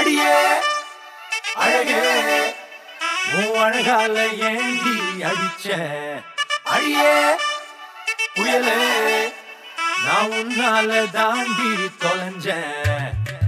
அடியே அழகே உன் அழகால ஏண்டி அடிச்ச அடியே புயலே நான் உன்னால தாண்டி தொலைஞ்சேன்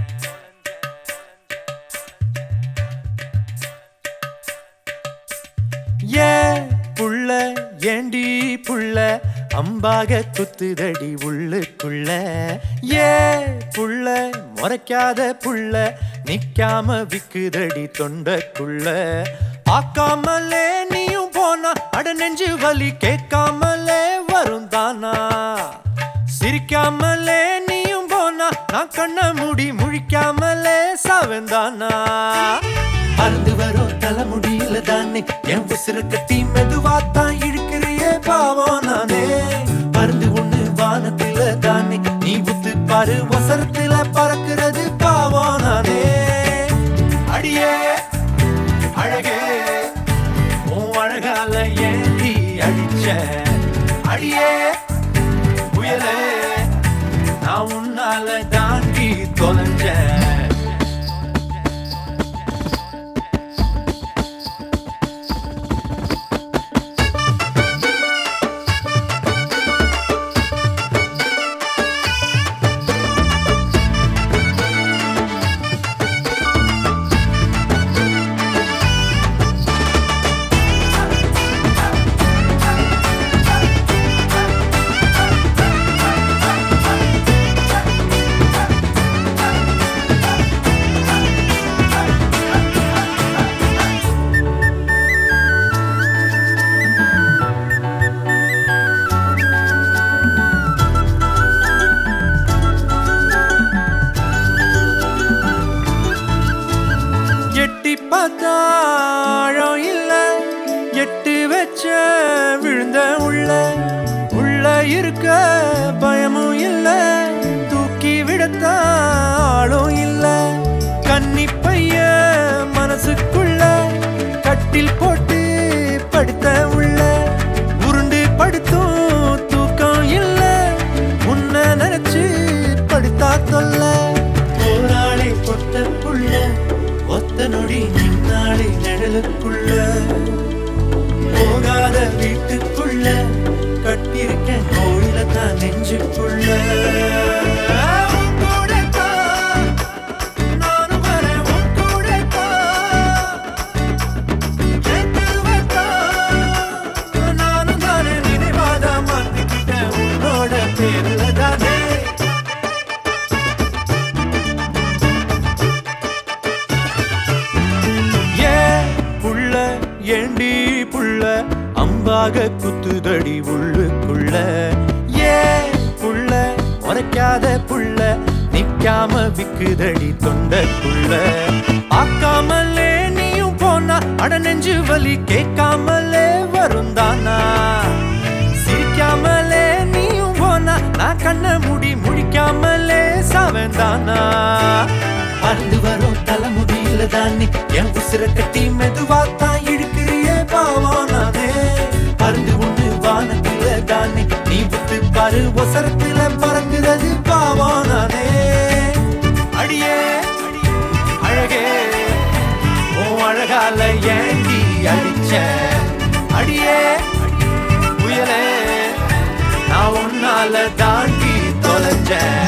ஏ புள்ள ஏண்டி புள்ள அம்பாக குத்துதடி உள்ளுக்குள்ள ஏ புள்ள முறைக்காத புள்ள நிக்காம விக்குதடி தொண்டக்குள்ள பார்க்காமலே நீயும் போனா அட நெஞ்சு வலி கேட்காமலே வரும் தானா சிரிக்காமலே நீயும் போனா நான் கண்ண மூடி முழிக்காமலே சாவந்தானா அருந்து வரும் தலைமுடியில தானே என் உசிர கட்டி மெதுவா தான் இழுக்கிறியே பாவம் நானே பருந்து ஒண்ணு வானத்தில தானே நீ உத்து பாரு ஒசரத்தில பறக்கிறது பாவம் நானே அடியே அழகே உன் அழகால ஏந்தி அடிச்ச அடியே புயலே நான் உன்னால தாண்டி தொலைஞ்சேன் எட்டி பார்த்தாழம் இல்ல எட்டு வச்ச விழுந்த உள்ள உள்ள இருக்க பயமும் இல்ல தூக்கி விடத்தாளும் இல்ல கன்னி பைய மனசுக்குள்ள கட்டில் போட்டு படுத்த உள்ள உருண்டு படுத்தும் தூக்கம் இல்ல உன்னை நினைச்சு படுத்தா தொல்ல போராளி கொத்த புள்ள ஒத்த நொடி நின்னாளி நிழலுக்குள்ள போகாத வீட்டுக்குள்ள கட்டியிருக்க கோயில தான் நெஞ்சுக்குள்ள உன் கூடத்தான் நானும் வரேன், உன் கூடத்தான். என் தெருவைத்தான் நானும் தானே நினைவாத மாத்திக்கிட்டேன் உன்னோட பேருல தானே ஏ புள்ள ஏண்டி புள்ள அம்பாக குத்துதடி உள்ளுக்குள்ள ஏ புள்ள உரைக்காத புள்ள நிக்காம விக்குதடி தொண்டக்குள்ள பார்க்காமலே நீயும் போனா அட நெஞ்சு வலி கேட்காமலே வரும் தானா சிரிக்காமலே நீயும் போனா நான் கண்ண மூடி முழிக்காமலே சாவந்தானா பறந்து வரும் தலைமுடியில தானே என் உசிர கட்டி மெதுவா தான் இழுக்கிறியே பாவம் நானே பறந்து ஒண்ணு வானத்தில தானே நீ விட்டு பாரு ஒசரத்தில பறக்குறது பாவம் நானே அடியே அழகே உன் அழகால ஏண்டி அடிச்ச அடியே புயலே நான் உன்னால தாண்டி தொலைஞ்சேன்